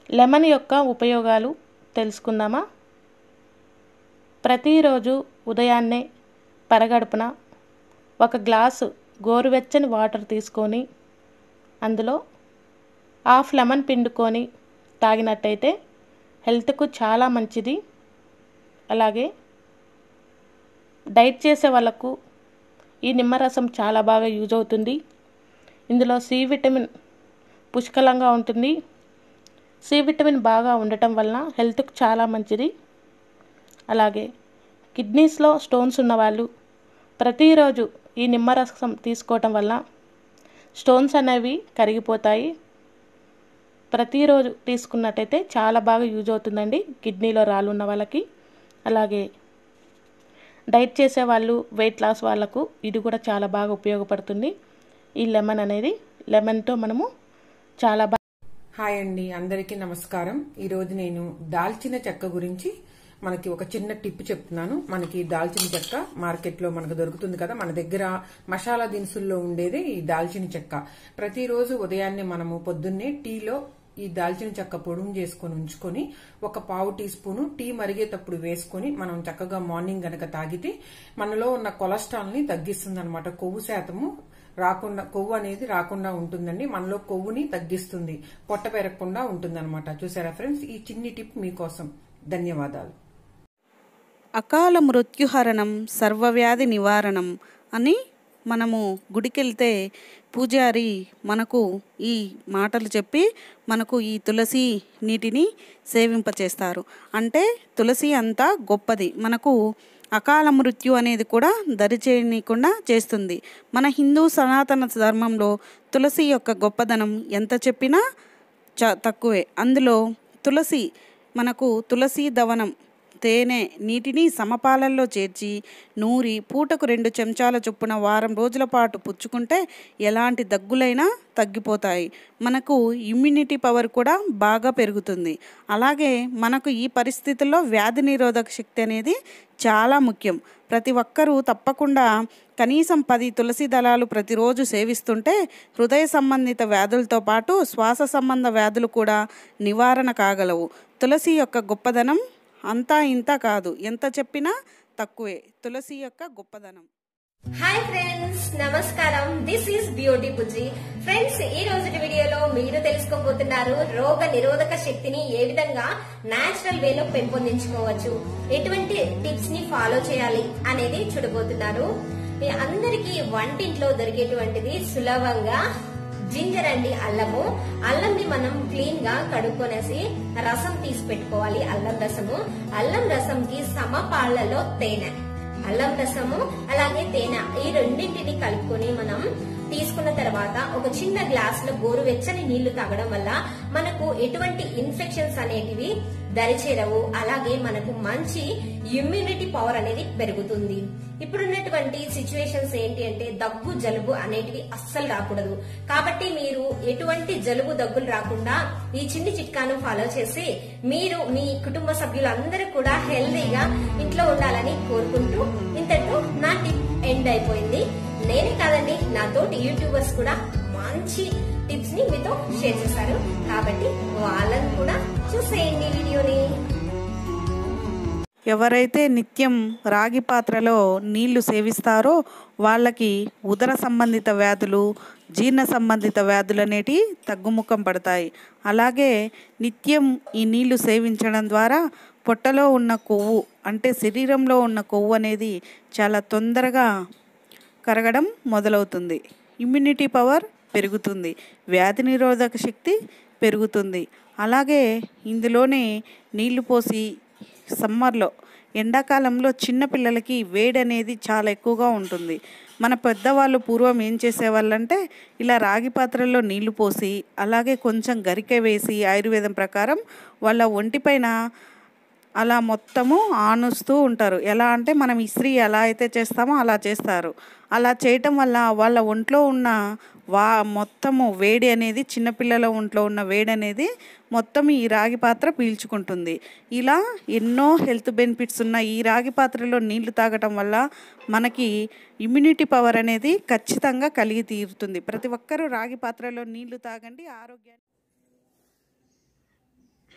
lemon యొక్క ఉపయోగాలు తెలుసుకుందామా ప్రతిరోజు ఉదయాన్నే పరగడుపున ఒక గ్లాసు గోరువెచ్చని వాటర్ తీసుకొని అందులో హాఫ్ లెమన్ పిండుకొని తాగినట్టయితే హెల్త్కు చాలా మంచిది అలాగే డైట్ చేసే వాళ్ళకు ఈ నిమ్మరసం చాలా బాగా యూజ్ అవుతుంది ఇందులో సి విటమిన్ పుష్కలంగా ఉంటుంది సి విటమిన్ బాగా ఉండటం వలన హెల్త్కు చాలా మంచిది అలాగే కిడ్నీస్లో స్టోన్స్ ఉన్నవాళ్ళు ప్రతిరోజు ఈ నిమ్మరసం తీసుకోవటం వల్ల స్టోన్స్ అనేవి కరిగిపోతాయి ప్రతిరోజు తీసుకున్నట్టయితే చాలా బాగా యూజ్ అవుతుందండి కిడ్నీలో రాళ్ళు ఉన్న వాళ్ళకి అలాగే డైట్ చేసే వాళ్ళు వెయిట్ లాస్ వాళ్ళకు ఇది కూడా చాలా బాగా ఉపయోగపడుతుంది ఈ లెమన్ అనేది లెమన్తో మనము చాలా బాగా హాయ్ అండి అందరికీ నమస్కారం ఈరోజు నేను దాల్చిన చెక్క గురించి మనకి ఒక చిన్న టిప్ చెప్తున్నాను మనకి దాల్చిన చెక్క మార్కెట్ లో మనకు దొరుకుతుంది కదా మన దగ్గర మసాలా దినుసుల్లో ఉండేది ఈ దాల్చిన చెక్క ప్రతిరోజు ఉదయాన్నే మనము పొద్దున్నే టీలో ఈ దాల్చిన చెక్క పొడుము చేసుకొని ఉంచుకొని ఒక పావు టీ స్పూను టీ మరిగేటప్పుడు వేసుకొని మనం చక్కగా మార్నింగ్ గనక తాగితే మనలో ఉన్న కొలెస్ట్రాల్ ని తగ్గిస్తుంది అనమాట కొవ్వు శాతము రాకుండా కొవ్వు అనేది రాకుండా ఉంటుందండి మనలో కొవ్వుని తగ్గిస్తుంది పొట్ట పెరగకుండా ఉంటుందన్నమాట చూసారా ఫ్రెండ్స్ ఈ చిన్ని టిప్ మీకోసం ధన్యవాదాలు అకాల మృత్యుహరణం సర్వవ్యాధి నివారణం అని మనము గుడికెళ్తే పూజారి మనకు ఈ మాటలు చెప్పి మనకు ఈ తులసి నీటిని సేవింపచేస్తారు అంటే తులసి అంతా గొప్పది మనకు అకాల మృత్యు అనేది కూడా దరిచేయనీయకుండా చేస్తుంది మన హిందూ సనాతన ధర్మంలో తులసి యొక్క గొప్పదనం ఎంత చెప్పినా చ తక్కువే అందులో తులసి మనకు తులసి దవనం తేనె నీటిని సమపాలల్లో చేర్చి నూరి పూటకు రెండు చెంచాల చొప్పున వారం రోజుల పాటు పుచ్చుకుంటే ఎలాంటి దగ్గులైనా తగ్గిపోతాయి మనకు ఇమ్యూనిటీ పవర్ కూడా బాగా పెరుగుతుంది అలాగే మనకు ఈ పరిస్థితుల్లో వ్యాధి నిరోధక శక్తి అనేది చాలా ముఖ్యం ప్రతి ఒక్కరూ తప్పకుండా కనీసం పది తులసి దళాలు ప్రతిరోజు సేవిస్తుంటే హృదయ సంబంధిత వ్యాధులతో పాటు శ్వాస సంబంధ వ్యాధులు కూడా నివారణ కాగలవు తులసి యొక్క గొప్పదనం అంతా ఇంత కాదు ఎంత చెప్పినా తక్కువే తులసి యొక్క గొప్పదనం హాయ్ ఫ్రెండ్స్ నమస్కారం this is beauty Pujji friends ఈ రోజు వీడియోలో మీరు తెలుసుకోబోతున్నారు రోగ నిరోధక శక్తిని ఏ విధంగా నాచురల్ వేలో పెంపొందించుకోవచ్చు ఎటువంటి టిప్స్ ని ఫాలో చేయాలి అనేది చూడబోతున్నారు మీ అందరికీ వంటింట్లో దొరికేటువంటిది సులభంగా జింజర్ అండి అల్లము అల్లంని మనం క్లీన్ గా కడుక్కొనేసి రసం తీసి పెట్టుకోవాలి అల్లం రసము అల్లం రసంకి సమపాళ్లలో తేనె అల్లం రసము అలాగే తేనె ఈ రెండింటిని కలుపుకొని మనం తీసుకున్న తర్వాత ఒక చిన్న గ్లాస్ లో గోరువెచ్చని నీళ్లు తాగడం వల్ల మనకు ఎటువంటి ఇన్ఫెక్షన్స్ అనేటివి దరిచేరవు అలాగే మనకు మంచి ఇమ్యూనిటీ పవర్ అనేది పెరుగుతుంది ఇప్పుడున్నటువంటి సిచ్యువేషన్స్ ఏంటి అంటే దగ్గు జలుబు అనేటివి అస్సలు రాకూడదు కాబట్టి మీరు ఎటువంటి జలుబు దగ్గులు రాకుండా ఈ చిన్ని చిట్కాను ఫాలో చేసి మీరు మీ కుటుంబ సభ్యులందరూ కూడా హెల్దీగా ఇంట్లో ఉండాలని కోరుకుంటూ ఇంతటితో నా టిప్ ఎండ్ అయిపోయింది నేనే కాదండి నాతోటి యూట్యూబర్స్ కూడా మంచి టిప్స్ ని మీతో షేర్ చేశారు కాబట్టి వాళ్ళని కూడా చూసేయండి వీడియోని ఎవరైతే నిత్యం రాగి పాత్రలో నీళ్లు సేవిస్తారో వాళ్ళకి ఉదర సంబంధిత వ్యాధులు జీర్ణ సంబంధిత వ్యాధులు అనేటివి తగ్గుముఖం పడతాయి అలాగే నిత్యం ఈ నీళ్లు సేవించడం ద్వారా పొట్టలో ఉన్న కొవ్వు అంటే శరీరంలో ఉన్న కొవ్వు అనేది చాలా తొందరగా కరగడం మొదలవుతుంది ఇమ్యూనిటీ పవర్ పెరుగుతుంది వ్యాధి నిరోధక శక్తి పెరుగుతుంది అలాగే ఇందులోనే నీళ్లు పోసి సమ్మర్లో ఎండాకాలంలో చిన్నపిల్లలకి వేడి అనేది చాలా ఎక్కువగా ఉంటుంది మన పెద్దవాళ్ళు పూర్వం ఏం చేసేవాళ్ళంటే ఇలా రాగి పాత్రల్లో నీళ్లు పోసి అలాగే కొంచెం గరికె వేసి ఆయుర్వేదం ప్రకారం వాళ్ళ ఒంటిపైన అలా మొత్తము ఆనుస్తూ ఉంటారు ఎలా అంటే మనం ఇస్త్రీ ఎలా అయితే చేస్తామో అలా చేస్తారు అలా చేయటం వల్ల వాళ్ళ ఒంట్లో ఉన్న వా మొత్తము వేడి అనేది చిన్నపిల్లల ఒంట్లో ఉన్న వేడి అనేది మొత్తం ఈ రాగి పాత్ర పీల్చుకుంటుంది ఇలా ఎన్నో హెల్త్ బెనిఫిట్స్ ఉన్న ఈ రాగి పాత్రలో నీళ్లు తాగటం వల్ల మనకి ఇమ్యూనిటీ పవర్ అనేది ఖచ్చితంగా కలిగి తీరుతుంది ప్రతి ఒక్కరూ రాగి పాత్రలో నీళ్లు తాగండి ఆరోగ్యాన్ని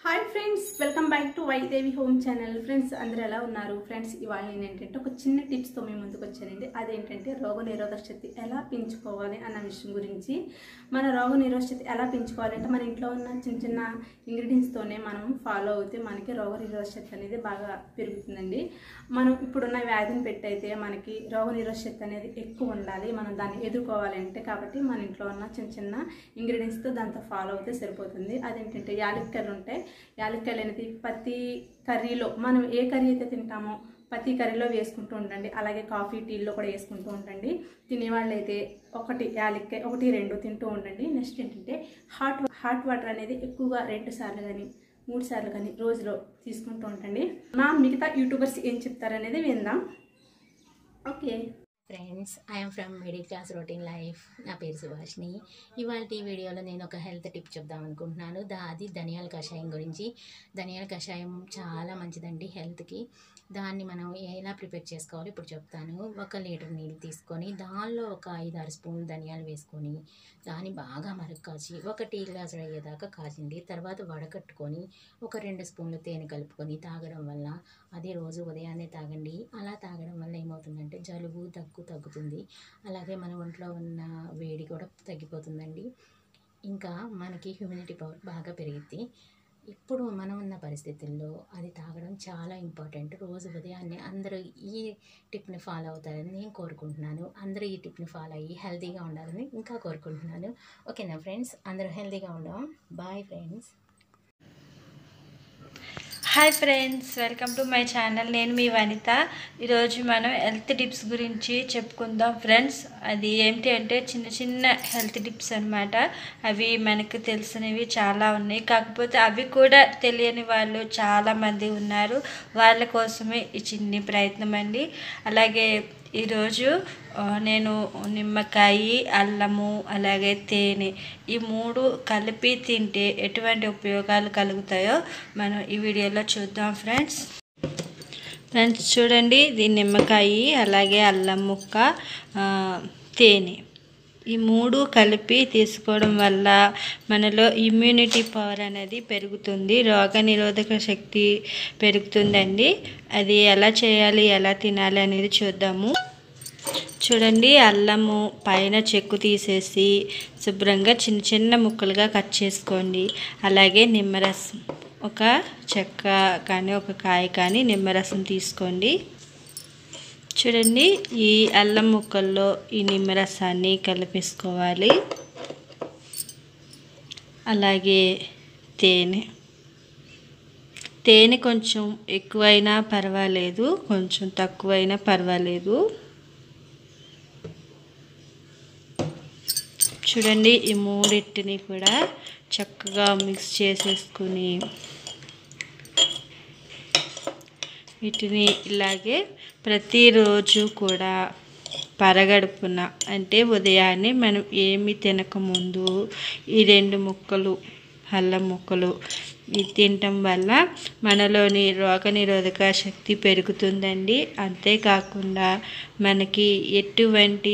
hi friends welcome back to Vaidevi home channel friends అందరూ ఎలా ఉన్నారు ఫ్రెండ్స్ ఇవాళ నేను ఏంటంటే ఒక చిన్న టిప్స్తో మేము ముందుకు వచ్చానండి అదేంటంటే రోగ నిరోధక శక్తి ఎలా పెంచుకోవాలి అన్న విషయం గురించి మన రోగ నిరోధక శక్తి ఎలా పెంచుకోవాలంటే మన ఇంట్లో ఉన్న చిన్న చిన్న ఇంగ్రీడియంట్స్తోనే మనం ఫాలో అవుతే మనకి రోగ నిరోధక శక్తి అనేది బాగా పెరుగుతుందండి మనం ఇప్పుడున్న వ్యాధిని పెట్టయితే మనకి రోగ నిరోధక శక్తి అనేది ఎక్కువ ఉండాలి మనం దాన్ని ఎదుర్కోవాలంటే కాబట్టి మన ఇంట్లో ఉన్న చిన్న చిన్న ఇంగ్రీడియంట్స్తో దాంతో ఫాలో అవుతే సరిపోతుంది అదేంటంటే యాలక్కాయలు ఉంటాయి యాలక్కాయలు అనేది ప్రతి కర్రీలో మనం ఏ కర్రీ అయితే తింటామో ప్రతి కర్రీలో వేసుకుంటూ ఉండండి అలాగే కాఫీ టీల్లో కూడా వేసుకుంటూ ఉండండి తినేవాళ్ళు అయితే ఒకటి యాలక్కాయ ఒకటి రెండు తింటూ ఉండండి నెక్స్ట్ ఏంటంటే హాట్ హాట్ వాటర్ అనేది ఎక్కువగా రెండు సార్లు కానీ మూడు సార్లు కానీ రోజులో తీసుకుంటూ ఉండండి మా మిగతా యూట్యూబర్స్ ఏం చెప్తారనేది విందాం okay friends I'm from middle class routine life నా పేరు సుభాష్ని ఇవాళ ఈ వీడియోలో నేను ఒక హెల్త్ టిప్ చెప్దాం అనుకుంటున్నాను దా అది ధనియాల కషాయం గురించి ధనియాల కషాయం చాలా మంచిదండి హెల్త్కి దాన్ని మనం ఎలా ప్రిపేర్ చేసుకోవాలో ఇప్పుడు చెప్తాను ఒక లీటర్ నీళ్ళు తీసుకొని దానిలో ఒక ఐదు ఆరు స్పూన్లు ధనియాలు వేసుకొని దాన్ని బాగా మరుగు కాచి ఒక టీ గ్లాస్ అయ్యేదాకా కాచింది తర్వాత వడకట్టుకొని ఒక రెండు స్పూన్లు తేనె కలుపుకొని తాగడం వల్ల అది రోజు ఉదయాన్నే తాగండి అలా తాగడం వల్ల ఏమవుతుందంటే జలుబు దగ్గు తగ్గుతుంది అలాగే మన ఒంట్లో ఉన్న వేడి కూడా తగ్గిపోతుందండి ఇంకా మనకి హ్యూమినిటీ పవర్ బాగా పెరిగిద్ది ఇప్పుడు మనం ఉన్న పరిస్థితుల్లో అది తాగడం చాలా ఇంపార్టెంట్ రోజు ఉదయాన్నే అందరూ ఈ టిప్ని ఫాలో అవుతారని నేను కోరుకుంటున్నాను అందరూ ఈ టిప్ని ఫాలో అయ్యి హెల్తీగా ఉండాలని ఇంకా కోరుకుంటున్నాను ఓకేనా ఫ్రెండ్స్ అందరూ హెల్తీగా ఉందాం bye friends hi friends welcome to my channel నేను మీ వనిత ఈరోజు మనం హెల్త్ టిప్స్ గురించి చెప్పుకుందాం ఫ్రెండ్స్ అది ఏంటి అంటే చిన్న చిన్న హెల్త్ టిప్స్ అనమాట అవి మనకు తెలిసినవి చాలా ఉన్నాయి కాకపోతే అవి కూడా తెలియని వాళ్ళు చాలామంది ఉన్నారు వాళ్ళ కోసమే ఈ చిన్ని ప్రయత్నం అండి అలాగే ఈరోజు ఆ, నేను నిమ్మకాయ అల్లము అలాగే తేనె ఈ మూడు కలిపి తింటే ఎటువంటి ఉపయోగాలు కలుగుతాయో మనం ఈ వీడియోలో చూద్దాం ఫ్రెండ్స్ ఫ్రెండ్స్ చూడండి ఇది నిమ్మకాయ అలాగే అల్లం ముక్క ఆ, తేనె ఈ మూడు కలిపి తీసుకోవడం వల్ల మనలో ఇమ్యూనిటీ పవర్ అనేది పెరుగుతుంది రోగ నిరోధక శక్తి పెరుగుతుందండి అది ఎలా చేయాలి ఎలా తినాలి అనేది చూద్దాము చూడండి అల్లము పైన చెక్కు తీసేసి శుభ్రంగా చిన్న చిన్న ముక్కలుగా కట్ చేసుకోండి అలాగే నిమ్మరసం ఒక చెక్క కానీ ఒక కాయ కానీ నిమ్మరసం తీసుకోండి చూడండి ఈ అల్లం ముక్కల్లో ఈ నిమ్మరసాన్ని కలిపేసుకోవాలి అలాగే తేనె తేనె కొంచెం ఎక్కువైనా పర్వాలేదు కొంచెం తక్కువైనా పర్వాలేదు చూడండి ఈ మూడింటిని కూడా చక్కగా మిక్స్ చేసేసుకుని వీటిని ఇలాగే ప్రతిరోజు కూడా పరగడుపున అంటే ఉదయాన్నే మనం ఏమి తినకముందు ఈ రెండు ముక్కలు అల్లం ముక్కలు ఇది తినటం వల్ల మనలోని రోగనిరోధక శక్తి పెరుగుతుందండి అంతేకాకుండా మనకి ఎటువంటి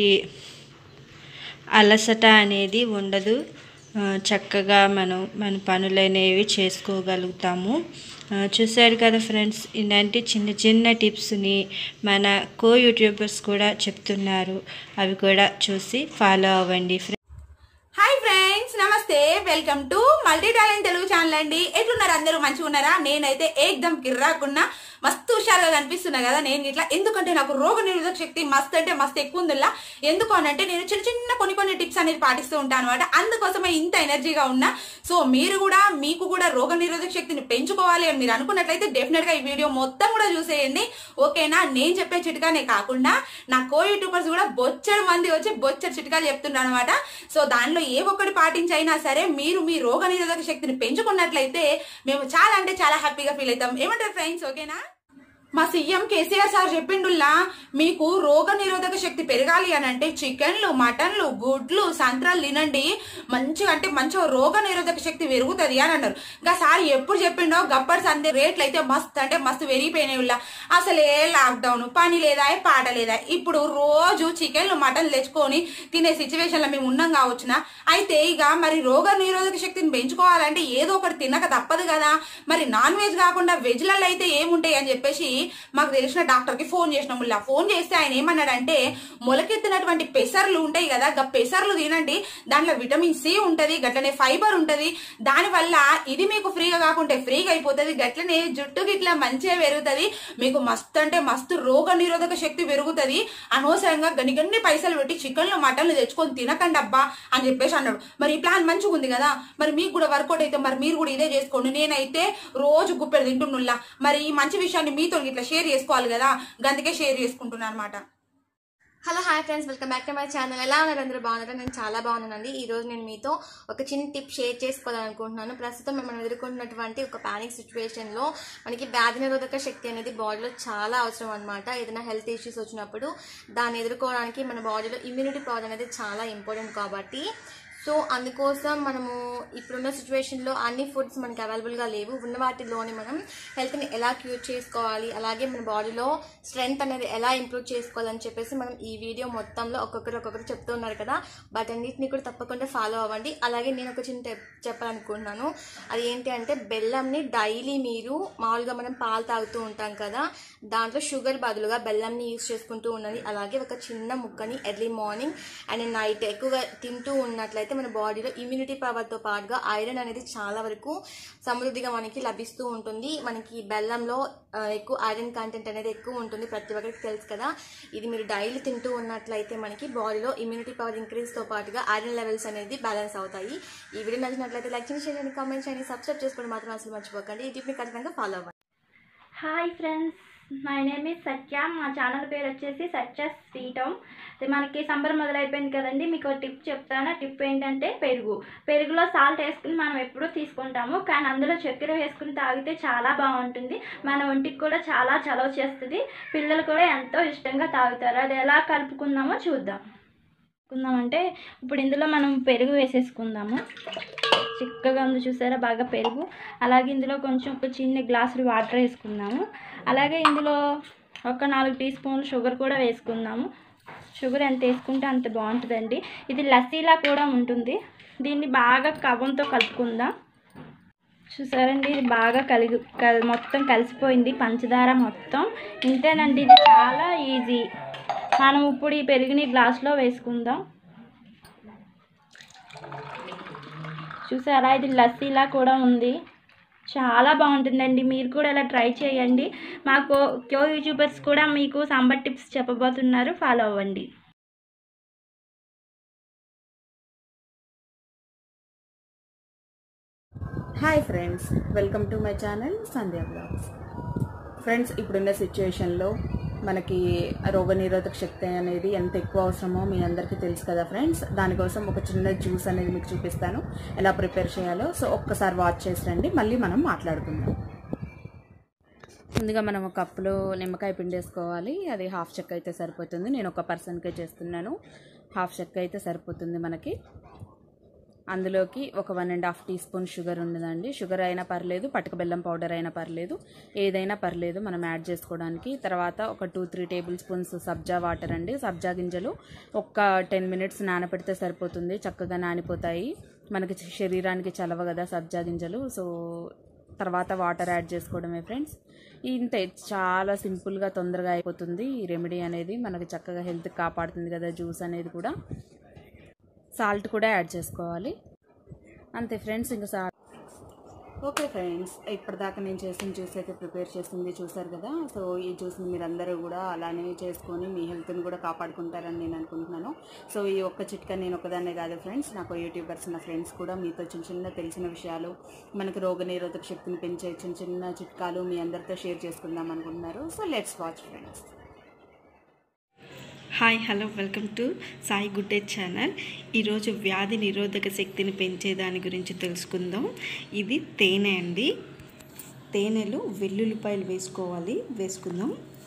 అలసట అనేది ఉండదు ఆ, చక్కగా మనం మన పనులనేవి చేసుకోగలుగుతాము ఆ, చూశారు కదా ఫ్రెండ్స్ ఇలాంటి చిన్న చిన్న టిప్స్ని మన కో యూట్యూబర్స్ కూడా చెప్తున్నారు అవి కూడా చూసి ఫాలో అవ్వండి హాయ్ ఫ్రెండ్స్ నమస్తే welcome to multi talent Telugu channel అండి ఎట్లున్నారు అందరూ మంచిగా ఉన్నారా నేనైతే ఏకదం కిర్రాకున్నా మస్తు హుషారుగా కనిపిస్తున్నా కదా నేను ఇట్లా ఎందుకంటే నాకు రోగ నిరోధక శక్తి మస్తు అంటే మస్తు ఎక్కువ ఉందిలా ఎందుకు అని అంటే నేను చిన్న చిన్న కొన్ని కొన్ని టిప్స్ అనేది పాటిస్తూ ఉంటాను అనమాట అందుకోసమే ఇంత ఎనర్జీగా ఉన్నా సో మీరు కూడా మీకు కూడా రోగ నిరోధక శక్తిని పెంచుకోవాలి అని మీరు అనుకున్నట్లయితే డెఫినెట్ గా ఈ వీడియో మొత్తం కూడా చూసేయండి ఓకేనా నేను చెప్పే చిట్కానే కాకుండా నా కో యూట్యూబర్స్ కూడా బొచ్చడు మంది వచ్చి బొచ్చడు చిట్కాలు చెప్తున్నారు అనమాట సో దానిలో ఏ ఒక్కటి పాటించైనా సరే మీరు మీ రోగ నిరోధక శక్తిని పెంచుకున్నట్లయితే మేము చాలా అంటే చాలా హ్యాపీగా ఫీల్ అవుతాం ఏమంటారు ఫ్రెండ్స్ ఓకేనా మా సీఎం కేసీఆర్ సార్ చెప్పిండుల్లా మీకు రోగ నిరోధక శక్తి పెరగాలి అని అంటే చికెన్లు మటన్లు గుడ్లు సంత్రాలు తినండి మంచిగా అంటే మంచిగా రోగ నిరోధక శక్తి పెరుగుతుంది అని అన్నారు ఇంకా సార్ ఎప్పుడు చెప్పిండో గప్పటి సందే రేట్లు అయితే మస్తు అంటే మస్తు పెరిగిపోయినాయి ఉల్లా అసలే లాక్డౌన్ పని లేదా పాట లేదా ఇప్పుడు రోజు చికెన్లు మటన్లు తెచ్చుకొని తినే సిచ్యువేషన్ లో మేము ఉన్నాం కావచ్చునా అయితే ఇక మరి రోగ నిరోధక శక్తిని పెంచుకోవాలంటే ఏదో ఒకటి తినక తప్పదు కదా మరి నాన్ వెజ్ కాకుండా వెజ్లలో అయితే ఏముంటాయి అని చెప్పేసి మాకు తెలిసిన డాక్టర్ కి ఫోన్ చేసినాం ముల్లా ఫోన్ చేస్తే ఆయన ఏమన్నాడంటే మొలకెత్తినటువంటి పెసర్లు ఉంటాయి కదా గా పెసర్లు తినండి దాంట్లో విటమిన్ సి ఉంటది గట్లనే ఫైబర్ ఉంటది దాని వల్ల ఇది మీకు ఫ్రీగా కాకుంటే ఫ్రీగా అయిపోతుంది గట్లనే జుట్టు గిట్లా మంచిగా పెరుగుతుంది మీకు మస్తు అంటే మస్తు రోగ నిరోధక శక్తి పెరుగుతుంది అనవసరంగా గని గన్ని పైసలు పెట్టి చికెన్లు మటన్లు తెచ్చుకొని తినకండి అబ్బా అని చెప్పేసి అన్నాడు మరి ఈ ప్లాన్ మంచిగా ఉంది కదా మరి మీకు కూడా వర్కౌట్ అయితే మరి మీరు కూడా ఇదే చేసుకోండి నేనైతే రోజు గుప్పెడు తింటున్నుల్లా మరి ఈ మంచి విషయాన్ని మీతో ఇట్లా షేర్ చేసుకోవాలి కదా అందుకే షేర్ చేసుకుంటున్నాను అనమాట hello hi friends welcome back to my channel ఎలా ఉన్నారు అందరూ బాగున్నారా నేను చాలా బాగున్నానండి ఈ రోజు నేను మీతో ఒక చిన్న టిప్ షేర్ చేసుకోవాలనుకుంటున్నాను ప్రస్తుతం మనం ఎదుర్కొన్నటువంటి ఒక పానిక్ సిచ్యువేషన్లో మనకి వ్యాధి నిరోధక శక్తి అనేది బాడీలో చాలా అవసరం అనమాట ఏదైనా హెల్త్ ఇష్యూస్ వచ్చినప్పుడు దాన్ని ఎదుర్కోవడానికి మన బాడీలో ఇమ్యూనిటీ పవర్ అనేది చాలా ఇంపార్టెంట్ కాబట్టి సో అందుకోసం మనము ఇప్పుడున్న సిచ్యువేషన్లో అన్ని ఫుడ్స్ మనకి అవైలబుల్గా లేవు ఉన్న వాటిలోని మనం హెల్త్ని ఎలా క్యూర్ చేసుకోవాలి అలాగే మన బాడీలో స్ట్రెంగ్త్ అనేది ఎలా ఇంప్రూవ్ చేసుకోవాలని చెప్పేసి మనం ఈ వీడియో మొత్తంలో ఒక్కొక్కరు ఒక్కొక్కరు చెప్తూ ఉన్నారు కదా వాటన్నిటిని కూడా తప్పకుండా ఫాలో అవ్వండి అలాగే నేను ఒక చిన్న టిప్ చెప్పాలనుకుంటున్నాను అది ఏంటి అంటే బెల్లంని డైలీ మీరు మామూలుగా మనం పాలు తాగుతూ ఉంటాం కదా దాంట్లో షుగర్ బదులుగా బెల్లంని యూస్ చేసుకుంటూ ఉన్నది అలాగే ఒక చిన్న ముక్కని ఎర్లీ మార్నింగ్ అండ్ నైట్ ఎక్కువగా తింటూ ఉన్నట్లయితే మన బాడీలో ఇమ్యూనిటీ పవర్తో పాటుగా ఐరన్ అనేది చాలా వరకు సమృద్ధిగా మనకి లభిస్తూ ఉంటుంది మనకి బెల్లంలో ఆ, ఎక్కువ ఐరన్ కంటెంట్ అనేది ఎక్కువ ఉంటుంది ప్రతి ఒక్కరికి తెలుసు కదా ఇది మీరు డైలీ తింటూ ఉన్నట్లయితే మనకి బాడీలో ఇమ్యూనిటీ పవర్ ఇంక్రీజ్తో పాటుగా ఐరన్ లెవెల్స్ అనేది బ్యాలెన్స్ అవుతాయి ఈ వీడియో నచ్చినట్లయితే లైక్ చేయండి షేర్ చేయండి కామెంట్ చేయండి సబ్స్క్రైబ్ చేసుకోవడం మాత్రం అసలు మర్చిపోకండి ఈ టిప్ని ఖచ్చితంగా ఫాలో అవ్వండి hi friends my name is Sathya మా ఛానల్ పేరు వచ్చేసి సత్య స్వీట్ హోమ్ ఇది మనకి సంబరం మొదలైపోయింది కదండి మీకు ఒక టిప్ చెప్తాను ఆ టిప్ ఏంటంటే పెరుగు పెరుగులో సాల్ట్ వేసుకుని మనం ఎప్పుడూ తీసుకుంటాము కానీ అందులో చక్కెర వేసుకుని తాగితే చాలా బాగుంటుంది మన ఒంటికి కూడా చాలా చలవ చేస్తుంది పిల్లలు కూడా ఎంతో ఇష్టంగా తాగుతారు అది ఎలా కలుపుకుందామో చూద్దాం కలుపుకుందామంటే ఇప్పుడు ఇందులో మనం పెరుగు వేసేసుకుందాము చిక్కగా ఉంది చూసారా బాగా పెరుగు అలాగే ఇందులో కొంచెం ఒక చిన్న గ్లాసులు వాటర్ వేసుకుందాము అలాగే ఇందులో ఒక నాలుగు టీ స్పూన్లు షుగర్ కూడా వేసుకుందాము షుగర్ ఎంత వేసుకుంటే అంత బాగుంటుందండి ఇది లస్సీలా కూడా ఉంటుంది దీన్ని బాగా కవ్వంతో కలుపుకుందాం చూసారండి ఇది బాగా కలిగి కల్- మొత్తం కలిసిపోయింది పంచదార మొత్తం ఇంతేనండి ఇది చాలా ఈజీ మనం ఇప్పుడు ఈ పెరుగుని గ్లాస్లో వేసుకుందాం చూసారా ఇది లస్సీలా కూడా ఉంది చాలా బాగుంటుందండి మీరు కూడా ఇలా ట్రై చేయండి మాకు కో యూట్యూబర్స్ కూడా మీకు సాంబార్ టిప్స్ చెప్పబోతున్నారు ఫాలో అవ్వండి hi friends welcome to my channel Sandhya blogs friends ఇప్పుడున్న సిచ్యువేషన్లో మనకి రోగనిరోధక శక్తి అనేది ఎంత ఎక్కువ అవసరమో మీ అందరికీ తెలుసు కదా ఫ్రెండ్స్ దానికోసం ఒక చిన్న జ్యూస్ అనేది మీకు చూపిస్తాను ఎలా ప్రిపేర్ చేయాలో సో ఒక్కసారి వాచ్ చేసి రండి మళ్ళీ మనం మాట్లాడుకుందాం ముందుగా మనం ఒక కప్పులో నిమ్మకాయ పిండి వేసుకోవాలి అది హాఫ్ చెక్క అయితే సరిపోతుంది నేను ఒక పర్సన్కే చేస్తున్నాను హాఫ్ చెక్క అయితే సరిపోతుంది మనకి అందులోకి ఒక one and half teaspoon sugar ఉండదండి షుగర్ అయినా పర్లేదు పట్టుక బెల్లం పౌడర్ అయినా పర్లేదు ఏదైనా పర్లేదు మనం యాడ్ చేసుకోవడానికి తర్వాత ఒక టూ త్రీ టేబుల్ స్పూన్స్ సబ్జా వాటర్ అండి సబ్జా గింజలు ఒక టెన్ మినిట్స్ నానపెడితే సరిపోతుంది చక్కగా నానిపోతాయి మనకి శరీరానికి చలవ కదా సబ్జా గింజలు సో తర్వాత వాటర్ యాడ్ చేసుకోవడమే ఫ్రెండ్స్ ఇంతే చాలా సింపుల్గా తొందరగా అయిపోతుంది ఈ రెమెడీ అనేది మనకి చక్కగా హెల్త్ కాపాడుతుంది కదా జ్యూస్ అనేది కూడా సాల్ట్ కూడా యాడ్ చేసుకోవాలి అంతే ఫ్రెండ్స్ ఇంకా సాల్ట్ ఓకే ఫ్రెండ్స్ ఇప్పటిదాకా నేను చేసిన జ్యూస్ అయితే ప్రిపేర్ చేసింది చూసారు కదా సో ఈ జ్యూస్ని మీరు అందరూ కూడా అలానే చేసుకొని మీ హెల్త్ని కూడా కాపాడుకుంటారని నేను అనుకుంటున్నాను సో ఈ ఒక్క చిట్కా నేను ఒకదాన్నే కాదు ఫ్రెండ్స్ నాకు యూట్యూబర్స్ నా ఫ్రెండ్స్ కూడా మీతో చిన్న చిన్న తెలిసిన విషయాలు మనకు రోగ నిరోధక శక్తిని పెంచే చిన్న చిన్న చిట్కాలు మీ అందరితో షేర్ చేసుకుందాం అనుకుంటున్నారు so let's watch friends hi hello welcome to Sai good day channel ఈరోజు వ్యాధి నిరోధక శక్తిని పెంచే దాని గురించి తెలుసుకుందాం ఇది తేనె అండి తేనెలు వెల్లుల్లిపాయలు వేసుకోవాలి వేసుకుందాం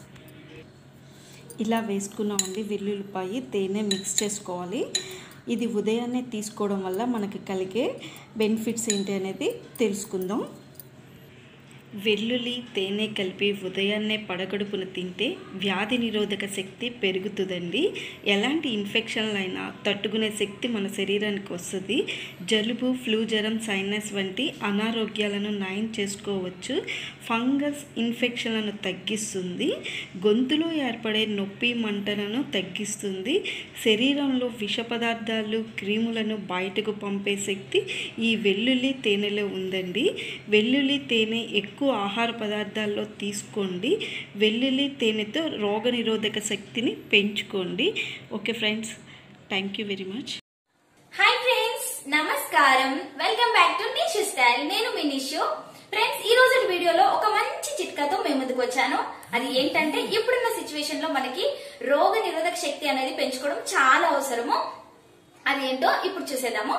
ఇలా వేసుకున్నామండి వెల్లుల్లిపాయ తేనె మిక్స్ చేసుకోవాలి ఇది ఉదయాన్నే తీసుకోవడం వల్ల మనకి కలిగే బెనిఫిట్స్ ఏంటి అనేది తెలుసుకుందాం వెల్లుల్లి తేనె కలిపి ఉదయాన్నే పడగడుపున తింటే వ్యాధి నిరోధక శక్తి పెరుగుతుందండి ఎలాంటి ఇన్ఫెక్షన్లు అయినా తట్టుకునే శక్తి మన శరీరానికి వస్తుంది జలుబు ఫ్లూ జ్వరం సైనస్ వంటి అనారోగ్యాలను నయం చేసుకోవచ్చు ఫంగస్ ఇన్ఫెక్షన్లను తగ్గిస్తుంది గొంతులో ఏర్పడే నొప్పి మంటలను తగ్గిస్తుంది శరీరంలో విష పదార్థాలు క్రీములను బయటకు పంపే శక్తి ఈ వెల్లుల్లి తేనెలో ఉందండి వెల్లుల్లి తేనె ఎక్కువ ఆహార పదార్థాల్లో తీసుకోండి వెల్లుల్లి తేనెతో రోగనిరోధక శక్తిని పెంచుకోండి okay friends thank you very much hi friends నమస్కారం welcome back to Nishu style నేను మీ నిషు ఫ్రెండ్స్ ఈ రోజు వీడియోలో ఒక మంచి చిట్కాతో మేము ముందుకు వచ్చాను అది ఏంటంటే ఇప్పుడున్న సిచ్యువేషన్ లో మనకి రోగ నిరోధక శక్తి అనేది పెంచుకోవడం చాలా అవసరము అది ఏంటో ఇప్పుడు చూసేద్దాము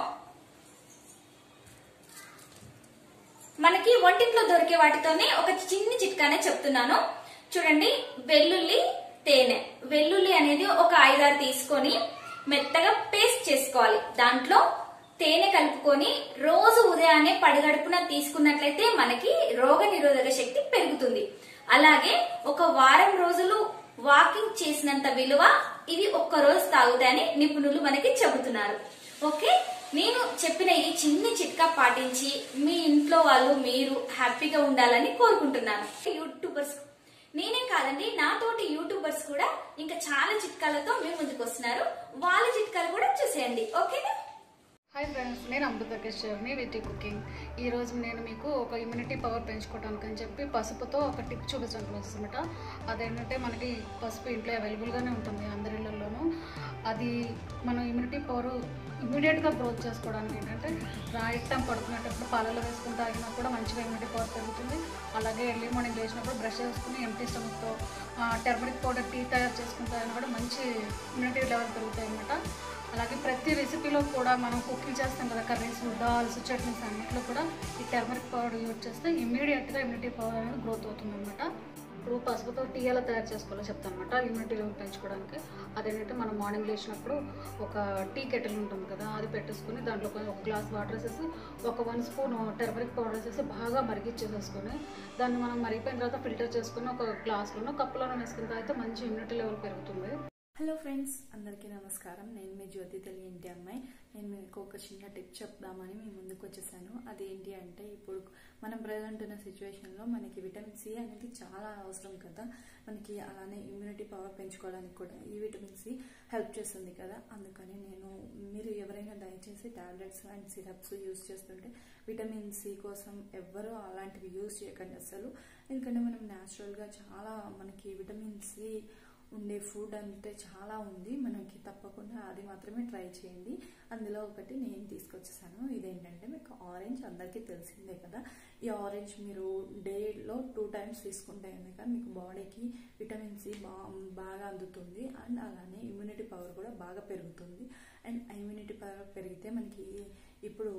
మనకి వంటింట్లో దొరికే వాటితోనే ఒక చిన్ని చిట్కానే చెప్తున్నాను చూడండి వెల్లుల్లి తేనె వెల్లుల్లి అనేది ఒక ఐదారు తీసుకొని మెత్తగా పేస్ట్ చేసుకోవాలి దాంట్లో తేనె కలుపుకొని రోజు ఉదయాన్నే పడిగడుపున తీసుకున్నట్లయితే మనకి రోగ నిరోధక శక్తి పెరుగుతుంది అలాగే ఒక వారం రోజులు వాకింగ్ చేసినంత విలువ ఇది ఒక్క రోజు తాగుతాయని నిపుణులు మనకి చెబుతున్నారు ఓకే నేను చెప్పిన ఈ చిన్ని చిట్కా పాటించి మీ ఇంట్లో వాళ్ళు మీరు హ్యాపీగా ఉండాలని కోరుకుంటున్నాను యూట్యూబర్స్ నేనే కాదండి నాతోటి యూట్యూబర్స్ కూడా ఇంకా చాలా చిట్కాలతో మీ ముందుకు వస్తున్నారు వాళ్ళ చిట్కాలు కూడా చూసేయండి ఓకేనా హాయ్ ఫ్రెండ్స్ నేను అమృత కిషోర్ని విత్ కుకింగ్ ఈరోజు నేను మీకు ఒక ఇమ్యూనిటీ పవర్ పెంచుకోవడానికి అని చెప్పి పసుపుతో ఒక టిప్ చూపించడానికి వస్తుందన్నమాట అదేంటంటే మనకి పసుపు ఇంట్లో అవైలబుల్గానే ఉంటుంది అందరి ఇళ్ళల్లోనూ అది మనం ఇమ్యూనిటీ పవర్ ఇమీడియట్గా గ్రోత్ చేసుకోవడానికి ఏంటంటే రైట్ టైం పడుకునేటప్పుడు పాలలో వేసుకుని తాగినా కూడా మంచిగా ఇమ్యూనిటీ పవర్ పెరుగుతుంది అలాగే ఎర్లీ మార్నింగ్ లేచినప్పుడు బ్రష్ చేసుకుని ఎంటీ స్టమక్తో టర్మరిక్ పౌడర్ టీ తయారు చేసుకుని తాగినా కూడా మంచి ఇమ్యూనిటీ లెవెల్ పెరుగుతాయి అన్నమాట అలాగే ప్రతి రెసిపీలో కూడా మనం కుకింగ్ చేస్తాం కదా కర్రీస్ దాల్స్ చట్నీస్ అన్నింటిలో కూడా ఈ టర్మరిక్ పౌడర్ యూజ్ చేస్తే ఇమీడియట్గా ఇమ్యూనిటీ పవర్ అనేది గ్రోత్ అవుతుంది అనమాట ఇప్పుడు పసుపుతో టీ ఎలా తయారు చేసుకోవాలో చెప్తాను అనమాట ఇమ్యూనిటీ లెవెల్ పెంచుకోవడానికి అదేంటంటే మనం మార్నింగ్ లేచినప్పుడు ఒక టీ కెటిల్ ఉంటుంది కదా అది పెట్టేసుకుని దాంట్లో కొంచెం ఒక గ్లాస్ వాటర్ వేసేసి ఒక వన్ స్పూన్ టర్మరిక్ పౌడర్ వేసేసి బాగా మరిగిచ్చేసేసుకొని దాన్ని మనం మరిగిపోయిన తర్వాత ఫిల్టర్ చేసుకుని ఒక గ్లాస్లోనో కప్పులోనో వేసుకుని తాగితే మంచి ఇమ్యూనిటీ లెవెల్ పెరుగుతుంది హలో ఫ్రెండ్స్ అందరికీ నమస్కారం నేను మీ జ్యోతి తెలియ ఇంటి అమ్మాయి నేను మీకు ఒక చిన్న టిప్ చెప్దామని మీ ముందుకు వచ్చేసాను అది ఏంటి అంటే ఇప్పుడు మనం ప్రజెంట్ ఉన్న సిచ్యువేషన్లో మనకి విటమిన్ సి అనేది చాలా అవసరం కదా మనకి అలానే ఇమ్యూనిటీ పవర్ పెంచుకోవడానికి కూడా ఈ విటమిన్ సి హెల్ప్ చేస్తుంది కదా అందుకని నేను మీరు ఎవరైనా దయచేసి టాబ్లెట్స్ అండ్ సిరప్స్ యూస్ చేస్తుంటే విటమిన్ సి కోసం ఎవ్వరూ అలాంటివి యూస్ చేయకండి అసలు ఎందుకంటే మనం న్యాచురల్గా చాలా మనకి విటమిన్ సి ఉండే ఫుడ్ అంటే చాలా ఉంది మనకి తప్పకుండా అది మాత్రమే ట్రై చేయండి అందులో ఒకటి నేను తీసుకొచ్చేసాను ఇదేంటంటే మీకు ఆరెంజ్ అందరికీ తెలిసిందే కదా ఈ ఆరెంజ్ మీరు డేలో టూ టైమ్స్ తీసుకుంటే కనుక మీకు బాడీకి విటమిన్ సి బా బాగా అందుతుంది అండ్ అలానే ఇమ్యూనిటీ పవర్ కూడా బాగా పెరుగుతుంది అండ్ ఇమ్యూనిటీ పవర్ పెరిగితే మనకి ఇప్పుడు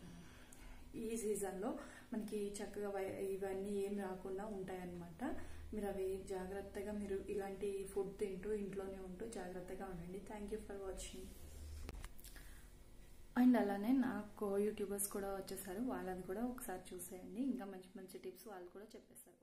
ఈ సీజన్లో మనకి చక్కగా వై- ఇవన్నీ ఏం రాకుండా ఉంటాయన్నమాట మీరు అవి జాగ్రత్తగా మీరు ఇలాంటి ఫుడ్ తింటూ ఇంట్లోనే ఉంటూ జాగ్రత్తగా ఉండండి thank you for watching and అలానే నాకు యూట్యూబర్స్ కూడా వచ్చేసారు వాళ్ళని కూడా ఒకసారి చూసేయండి ఇంకా మంచి మంచి టిప్స్ వాళ్ళు కూడా చెప్పేస్తారు